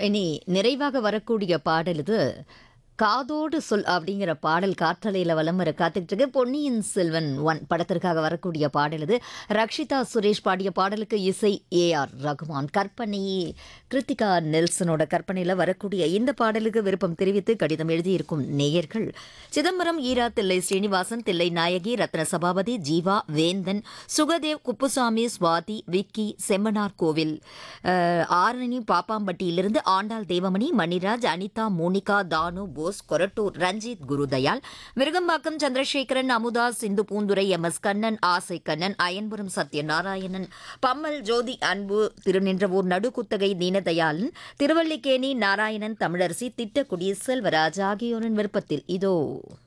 இனி நிறைவாக வரக்கூடிய பாடல் இது காதோடு சொல் அப்படிங்கிற பாடல் காற்றலையில் வலம் வர காத்துக்கிட்டு இருக்கு பொன்னியின் செல்வன் ஒன் படத்திற்காக வரக்கூடிய பாடல் இது ரக்ஷிதா சுரேஷ் பாடிய பாடலுக்கு இசை ஏ ஆர் ரகுமான் கற்பனை கிருத்திகா நெல்சனோட கற்பனையில் வரக்கூடிய இந்த பாடலுக்கு விருப்பம் தெரிவித்து கடிதம் எழுதியிருக்கும் நேயர்கள் சிதம்பரம் ஈரா தில்லை ஸ்ரீனிவாசன் தில்லை நாயகி ரத்ன சபாபதி ஜீவா வேந்தன் சுகதேவ் குப்புசாமி சுவாதி விக்கி செம்மனார் கோவில் அஹ், ஆரணி பாப்பாம்பட்டியிலிருந்து ஆண்டாள் தேவமணி மணிராஜ் அனிதா மோனிகா தானு போஸ் கொரட்டூர் ரஞ்சித் குருதயாள் மிருகம்பாக்கம் சந்திரசேகரன் அமுதா சிந்து பூந்துரை எம் எஸ் கண்ணன் ஆசை கண்ணன் அயன்புரம் சத்யநாராயணன் பம்மல் ஜோதி அன்பு திருநின்றவூர் நடுக்குத்தகை தீனதயாளன் திருவல்லிக்கேணி நாராயணன் தமிழரசி திட்டக்குடி செல்வராஜ் ஆகியோரின் விருப்பத்தில் இதோ